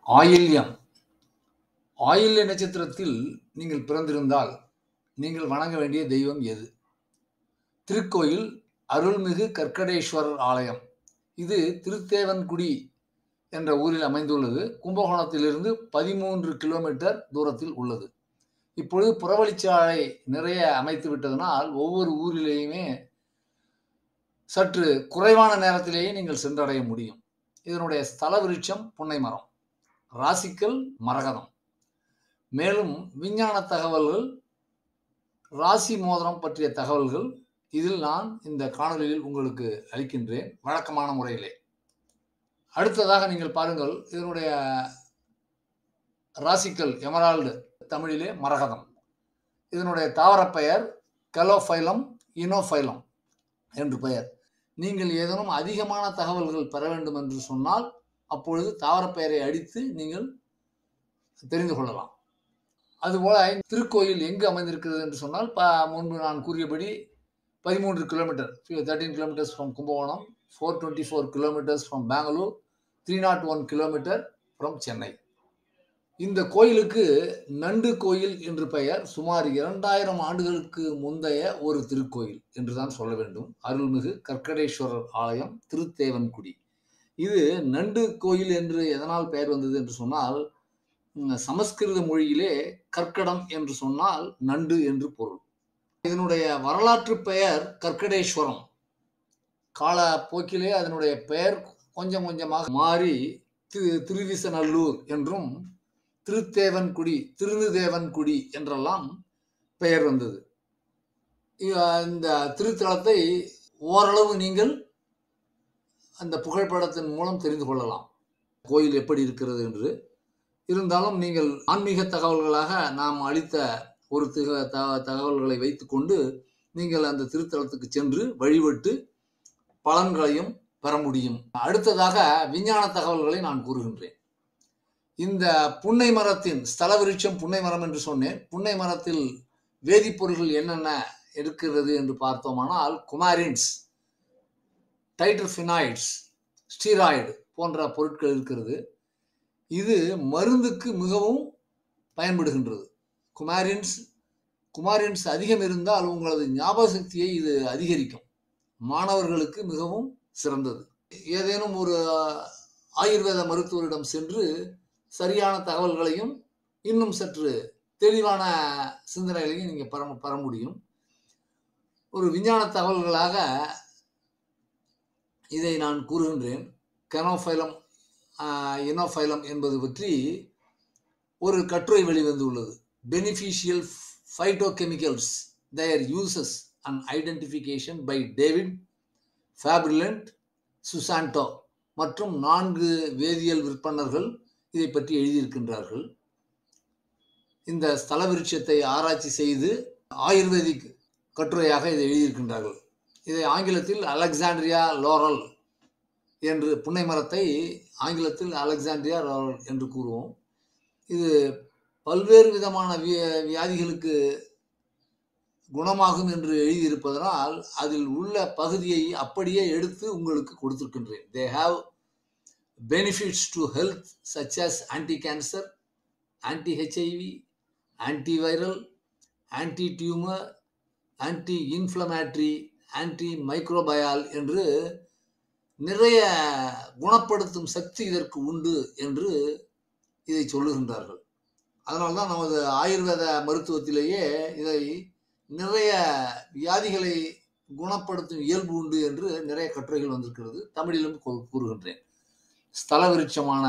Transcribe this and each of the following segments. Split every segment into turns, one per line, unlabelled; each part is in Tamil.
ஆயில்யம் ஆயில்ய நட்சத்திரத்தில் நீங்கள் பிறந்திருந்தால் நீங்கள் வணங்க வேண்டிய தெய்வம் எது திருக்கோயில் அருள்மிகு கற்கடேஸ்வரர் ஆலயம் இது திருத்தேவன்குடி என்ற ஊரில் அமைந்துள்ளது கும்பகோணத்திலிருந்து பதிமூன்று கிலோமீட்டர் தூரத்தில் உள்ளது இப்பொழுது புறவழிச்சாலை நிறைய அமைத்து விட்டதனால் ஒவ்வொரு ஊரிலேயுமே சற்று குறைவான நேரத்திலேயே நீங்கள் சென்றடைய முடியும் இதனுடைய ஸ்தல விருட்சம் புன்னை மரம் ராசிக்கல் மரகதம் மேலும் விஞ்ஞான தகவல்கள் ராசி மோதிரம் பற்றிய தகவல்கள் இதில் நான் இந்த காணொலியில் உங்களுக்கு அளிக்கின்றேன் வழக்கமான முறையிலே அடுத்ததாக நீங்கள் பாருங்கள் இதனுடைய ராசிக்கல் எமரால்டு தமிழிலே மரகதம் இதனுடைய தாவரப் பெயர் கலோஃபைலம் இனோஃபைலம் என்று பெயர் நீங்கள் ஏதேனும் அதிகமான தகவல்கள் பெற வேண்டும் என்று சொன்னால் அப்பொழுது தாவரப் பெயரை அடித்து நீங்கள் தெரிந்து கொள்ளலாம் அதுபோல திருக்கோயில் எங்கு அமைந்திருக்கிறது என்று சொன்னால் ப முன்பு நான் கூறியபடி பதிமூன்று kilometre thirteen kilometres from Kumbakonam four twenty four kilometres from Bangalore three not one kilometre from Chennai இந்த கோயிலுக்கு நண்டு கோயில் என்று பெயர் சுமார் இரண்டாயிரம் ஆண்டுகளுக்கு முந்தைய ஒரு திருக்கோயில் என்றுதான் சொல்ல வேண்டும் அருள்மிகு கற்கடேஸ்வரர் ஆலயம் திருத்தேவன்குடி இது நண்டு கோயில் என்று எதனால் பெயர் வந்தது என்று சொன்னால் சமஸ்கிருத மொழியிலே கற்கடம் என்று சொன்னால் நண்டு என்று பொருள் இதனுடைய வரலாற்று பெயர் கற்கடேஸ்வரம் கால போக்கிலே அதனுடைய பெயர் கொஞ்சம் கொஞ்சமாக மாறி திரு திருவிசநல்லூர் என்றும் திருத்தேவன்குடி திருநுதேவன்குடி என்றெல்லாம் பெயர் வந்தது இந்த திருத்தலத்தை ஓரளவு நீங்கள் அந்த புகைப்படத்தின் மூலம் தெரிந்து கொள்ளலாம் கோயில் எப்படி இருக்கிறது என்று இருந்தாலும் நீங்கள் ஆன்மீக தகவல்களாக நாம் அளித்த ஒரு திக தகவல்களை வைத்துக்கொண்டு நீங்கள் அந்த திருத்தலத்துக்கு சென்று வழிபட்டு பலன்களையும் பெற முடியும் அடுத்ததாக விஞ்ஞான தகவல்களை நான் கூறுகின்றேன் இந்த புன்னை மரத்தின் ஸ்தல விருட்சம் புன்னை மரம் என்று சொன்னேன் புன்னை மரத்தில் வேதிப்பொருள்கள் என்னென்ன இருக்கிறது என்று பார்த்தோமானால் குமாரின்ஸ் டைட்ரஃபினாய்ட்ஸ் ஸ்டீராய்டு போன்ற பொருட்கள் இருக்கிறது இது மருந்துக்கு மிகவும் பயன்படுகின்றது குமாரின்ஸ் குமாரின்ஸ் அதிகம் இருந்தால் உங்களது ஞாபக சக்தியை இது அதிகரிக்கும் மாணவர்களுக்கு மிகவும் சிறந்தது ஏதேனும் ஒரு ஆயுர்வேத மருத்துவரிடம் சென்று சரியான தகவல்களையும் இன்னும் சற்று தெளிவான சிந்தனைகளையும் நீங்கள் பெற பெற முடியும் ஒரு விஞ்ஞான தகவல்களாக இதை நான் கூறுகின்றேன் கெனோஃபைலம் இனோஃபைலம் என்பது பற்றி ஒரு கட்டுரை வெளிவந்துள்ளது beneficial phytochemicals their uses and identification by David ஃபேப்ரிலண்ட் சுசாண்டோ மற்றும் நான்கு வேதியியல் விற்பனர்கள் இதை பற்றி எழுதியிருக்கின்றார்கள் இந்த ஸ்தல விருட்சத்தை ஆராய்ச்சி செய்து ஆயுர்வேதிக் கட்டுரையாக இதை எழுதியிருக்கின்றார்கள் இதை ஆங்கிலத்தில் அலெக்சாண்ட்ரியா லோரல் என்று புன்னை மரத்தை ஆங்கிலத்தில் அலெக்சாண்ட்ரியா லோரல் என்று கூறுவோம் இது பல்வேறு விதமான வியாதிகளுக்கு குணமாகும் என்று எழுதியிருப்பதனால் அதில் உள்ள பகுதியை அப்படியே எடுத்து உங்களுக்கு கொடுத்திருக்கின்றேன் they have benefits to health such as anti cancer anti HIV antiviral anti tumour anti inflammatory anti microbial என்று நிறைய குணப்படுத்தும் சக்தி இதற்கு உண்டு என்று இதை சொல்லுகின்றார்கள் அதனால்தான் நமது ஆயுர்வேத மருத்துவத்திலேயே இதை நிறைய வியாதிகளை குணப்படுத்தும் இயல்பு உண்டு என்று நிறைய கட்டுரைகள் வந்திருக்கிறது தமிழிலும் கூறுகின்றேன் ஸ்தல விருட்சமான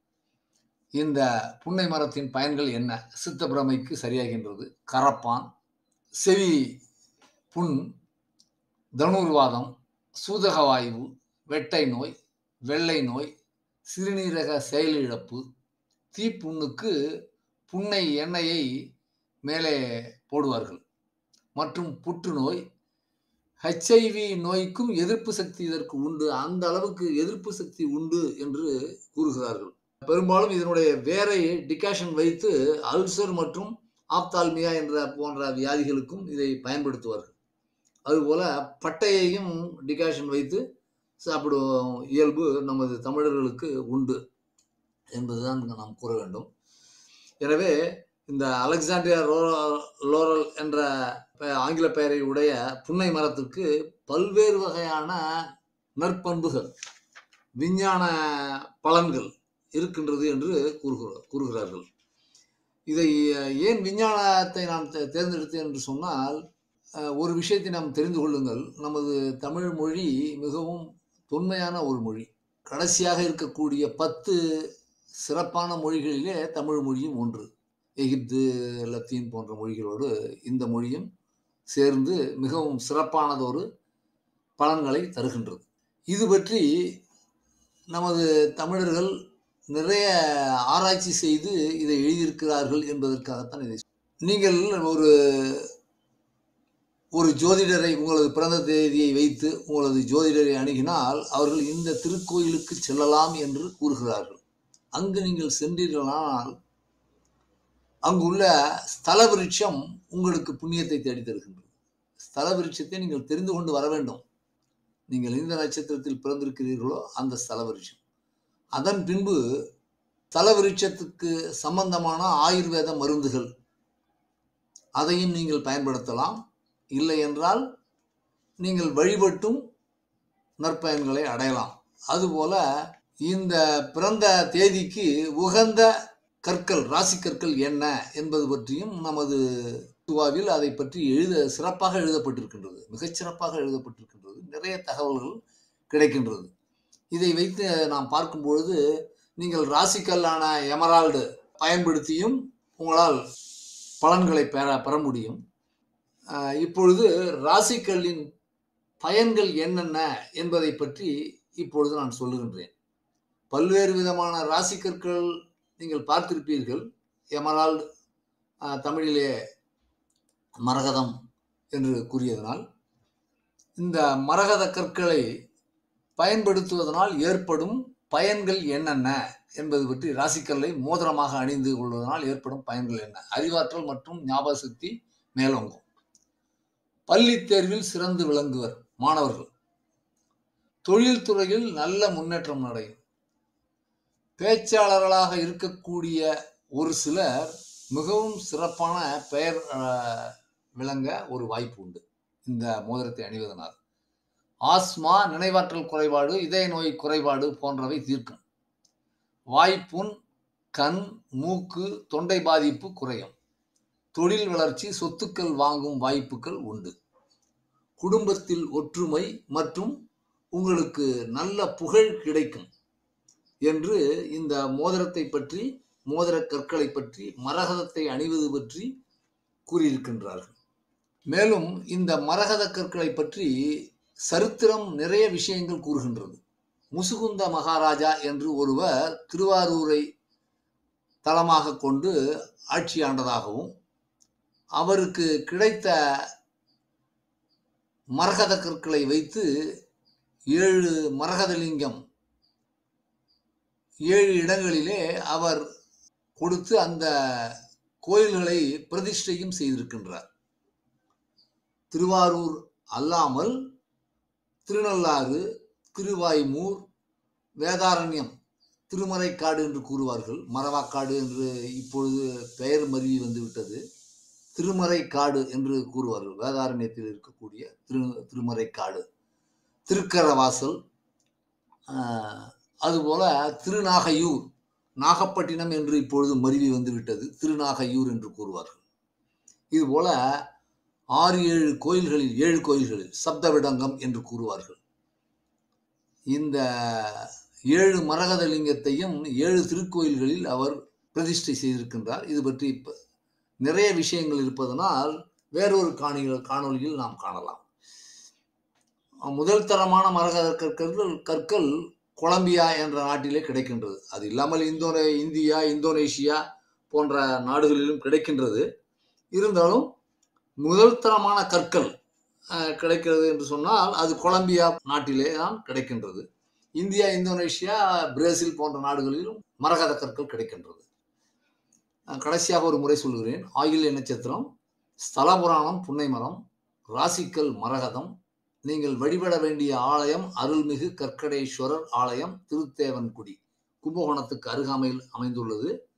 இந்த புன்னை மரத்தின் பயன்கள் என்ன சித்த பிரமைக்கு சரியாகின்றது கரப்பான் செவி புண் தனுர்வாதம் சூதகவாயு வெட்டை நோய் வெள்ளை நோய் சிறுநீரக செயலிழப்பு தீப்புண்ணுக்கு புன்னை எண்ணெயை மேலே போடுவார்கள் மற்றும் புற்றுநோய் ஹெச்ஐவி நோய்க்கும் எதிர்ப்பு சக்தி இதற்கு உண்டு அந்த அளவுக்கு எதிர்ப்பு சக்தி உண்டு என்று கூறுகிறார்கள் பெரும்பாலும் இதனுடைய வேரை டிகாஷன் வைத்து அல்சர் மற்றும் ஆப்தால்மியா என்ற போன்ற வியாதிகளுக்கும் இதை பயன்படுத்துவார்கள் அதுபோல பட்டையையும் டிகாஷன் வைத்து சாப்பிடும் இயல்பு நமது தமிழர்களுக்கு உண்டு என்பதுதான் நாம் கூற வேண்டும் எனவே இந்த அலெக்சாண்டியா ரோ- லோரல் என்ற பெ- ஆங்கில பெயரை உடைய புன்னை மரத்திற்கு பல்வேறு வகையான நற்பண்புகள் விஞ்ஞான பலன்கள் இருக்கின்றது என்று கூறுகிறார் கூறுகிறார்கள் இதை அஹ், ஏன் விஞ்ஞானத்தை நாம் தே- தேர்ந்தெடுத்தேன் என்று சொன்னால் அஹ், ஒரு விஷயத்தை நாம் தெரிந்து கொள்ளுங்கள் நமது தமிழ் மொழி மிகவும் தொன்மையான ஒரு மொழி கடைசியாக இருக்கக்கூடிய பத்து சிறப்பான மொழிகளிலே தமிழ் மொழியும் ஒன்று எகிப்து லத்தீன் போன்ற மொழிகளோடு இந்த மொழியும் சேர்ந்து மிகவும் சிறப்பானதொரு பலன்களை தருகின்றது இது பற்றி நமது தமிழர்கள் நிறைய ஆராய்ச்சி செய்து இதை எழுதியிருக்கிறார்கள் என்பதற்காகத்தான் இதை நீங்கள் ஒரு ஒரு ஜோதிடரை உங்களது பிறந்த தேதியை வைத்து உங்களது ஜோதிடரை அணுகினால் அவர்கள் இந்த திருக்கோயிலுக்கு செல்லலாம் என்று கூறுகிறார்கள் அங்கு நீங்கள் சென்றீர்களானால் அங்குள்ள ஸ்தல விருட்சம் உங்களுக்கு புண்ணியத்தை தேடி தருகின்றது ஸ்தல விருட்சத்தை நீங்கள் தெரிந்து கொண்டு வர வேண்டும் நீங்கள் எந்த நட்சத்திரத்தில் பிறந்திருக்கிறீர்களோ அந்த ஸ்தல விருட்சம் அதன் பின்பு ஸ்தல விருட்சத்துக்கு சம்பந்தமான ஆயுர்வேத மருந்துகள் அதையும் நீங்கள் பயன்படுத்தலாம் இல்லை என்றால் நீங்கள் வழிபட்டும் நற்பயன்களை அடையலாம் அதுபோல இந்த பிறந்த தேதிக்கு உகந்த கற்கள் ராசி கற்கள் என்ன என்பது பற்றியும் நமது துவாவில் அதை பற்றி எழுத சிறப்பாக எழுதப்பட்டிருக்கின்றது மிகச் சிறப்பாக எழுதப்பட்டிருக்கின்றது நிறைய தகவல்கள் கிடைக்கின்றது இதை வைத்து நாம் பார்க்கும்பொழுது நீங்கள் ராசிக்கல்லான எமரால்டு பயன்படுத்தியும் உங்களால் பலன்களை பெற பெற முடியும் ஆஹ் இப்பொழுது ராசிக்கல்லின் பயன்கள் என்னென்ன என்பதை பற்றி இப்பொழுது நான் சொல்லுகின்றேன் பல்வேறு விதமான ராசிக்கற்கள் நீங்கள் பார்த்திருப்பீர்கள் எமரால்டு ஆஹ் தமிழிலே மரகதம் என்று கூறியதனால் இந்த மரகத கற்களை பயன்படுத்துவதனால் ஏற்படும் பயன்கள் என்னென்ன என்பது பற்றி ராசிக்கல்லை மோதிரமாக அணிந்து கொள்வதனால் ஏற்படும் பயன்கள் என்ன அறிவாற்றல் மற்றும் ஞாபக சக்தி மேலோங்கும் பள்ளி தேர்வில் சிறந்து விளங்குவர் மாணவர்கள் தொழில்துறையில் நல்ல முன்னேற்றம் அடையும் பேச்சாளர்களாக இருக்கக்கூடிய ஒரு சிலர் மிகவும் சிறப்பான பெயர் அஹ், விளங்க ஒரு வாய்ப்பு உண்டு இந்த மோதிரத்தை அணிவதனால் ஆஸ்மா நினைவாற்றல் குறைபாடு இதய நோய் குறைபாடு போன்றவை தீர்க்கும் வாய்ப்புண் கண் மூக்கு தொண்டை பாதிப்பு குறையும் தொழில் வளர்ச்சி சொத்துக்கள் வாங்கும் வாய்ப்புகள் உண்டு குடும்பத்தில் ஒற்றுமை மற்றும் உங்களுக்கு நல்ல புகழ் கிடைக்கும் என்று இந்த மோதிரத்தை பற்றி மோதிர கற்களை பற்றி மரகதத்தை அணிவது பற்றி கூறியிருக்கின்றார்கள் மேலும் இந்த மரகத கற்களை பற்றி சரித்திரம் நிறைய விஷயங்கள் கூறுகின்றது முசுகுந்த மகாராஜா என்று ஒருவர் திருவாரூரை தளமாக கொண்டு ஆட்சி ஆண்டதாகவும் அவருக்கு கிடைத்த மரகத கற்களை வைத்து ஏழு மரகதலிங்கம் ஏழு இடங்களிலே அவர் கொடுத்து அந்த கோயில்களை பிரதிஷ்டையும் செய்திருக்கின்றார் திருவாரூர் அல்லாமல் திருநள்ளாறு திருவாய்மூர் வேதாரண்யம் திருமறைக்காடு என்று கூறுவார்கள் மரவாக்காடு என்று இப்பொழுது பெயர் மருவி வந்துவிட்டது திருமறைக்காடு என்று கூறுவார்கள் வேதாரண்யத்தில் இருக்கக்கூடிய திரு திருமறைக்காடு திருக்கரவாசல் ஆஹ், அதுபோல திருநாகையூர் நாகப்பட்டினம் என்று இப்பொழுது மருவி வந்துவிட்டது திருநாகையூர் என்று கூறுவார்கள் இதுபோல ஆறு ஏழு கோயில்களில் ஏழு கோயில்களில் சப்தவிடங்கம் என்று கூறுவார்கள் இந்த ஏழு மரகத லிங்கத்தையும் ஏழு திருக்கோயில்களில் அவர் பிரதிஷ்டை செய்திருக்கின்றார் இது பற்றி இப்ப நிறைய விஷயங்கள் இருப்பதனால் வேறொரு காணிகள் காணொளியில் நாம் காணலாம் முதல் தரமான மரகத கற்கள் கற்கள் கொலம்பியா என்ற நாட்டிலே கிடைக்கின்றது அது இல்லாமல் இந்தோனே இந்தியா இந்தோனேஷியா போன்ற நாடுகளிலும் கிடைக்கின்றது இருந்தாலும் முதல் தரமான கற்கள் அஹ், கிடைக்கிறது என்று சொன்னால் அது கொலம்பியா நாட்டிலே தான் கிடைக்கின்றது இந்தியா இந்தோனேஷியா பிரேசில் போன்ற நாடுகளிலும் மரகத கற்கள் கிடைக்கின்றது அஹ், கடைசியாக ஒரு முறை சொல்கிறேன் ஆயில்ய நட்சத்திரம் ஸ்தல புராணம் புன்னை மரம் ராசிக்கல் மரகதம் நீங்கள் வழிபட வேண்டிய ஆலயம் அருள்மிகு கற்கடேஸ்வரர் ஆலயம் திருத்தேவன்குடி கும்பகோணத்துக்கு அருகாமையில் அமைந்துள்ளது